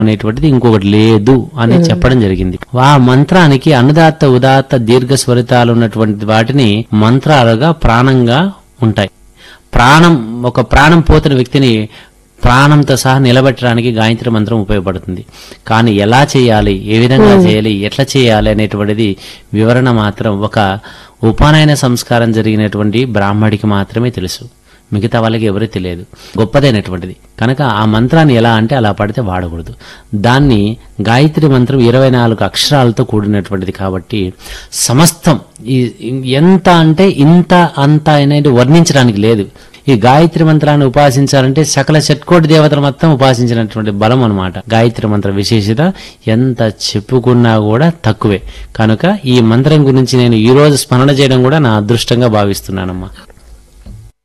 అనేటువంటిది ఇంకొకటి లేదు అని చెప్పడం జరిగింది ఆ మంత్రానికి అనుదాత్త ఉదాత్త దీర్ఘ స్వరితాలు ఉన్నటువంటి వాటిని మంత్రాలుగా ప్రాణంగా ఉంటాయి ప్రాణం ఒక ప్రాణం పోతున్న వ్యక్తిని ప్రాణంతో సహా నిలబెట్టడానికి గాయత్రి మంత్రం ఉపయోగపడుతుంది కానీ ఎలా చేయాలి ఏ విధంగా చేయాలి ఎట్లా చేయాలి అనేటువంటిది వివరణ మాత్రం ఒక ఉపనయన సంస్కారం జరిగినటువంటి బ్రాహ్మడికి మాత్రమే తెలుసు మిగతా వాళ్ళకి ఎవరూ తెలియదు గొప్పదైనటువంటిది కనుక ఆ మంత్రాన్ని ఎలా అంటే అలా పడితే వాడకూడదు దాన్ని గాయత్రి మంత్రం ఇరవై నాలుగు అక్షరాలతో కూడినటువంటిది కాబట్టి సమస్తం ఈ ఎంత అంటే ఇంత అంత అనేది వర్ణించడానికి లేదు ఈ గాయత్రి మంత్రాన్ని ఉపాసించాలంటే సకల షట్కోటి దేవతలు మొత్తం ఉపాసించినటువంటి బలం అన్నమాట గాయత్రి మంత్ర విశేషత ఎంత చెప్పుకున్నా కూడా తక్కువే కనుక ఈ మంత్రం గురించి నేను ఈ రోజు స్మరణ చేయడం కూడా నా అదృష్టంగా భావిస్తున్నానమ్మా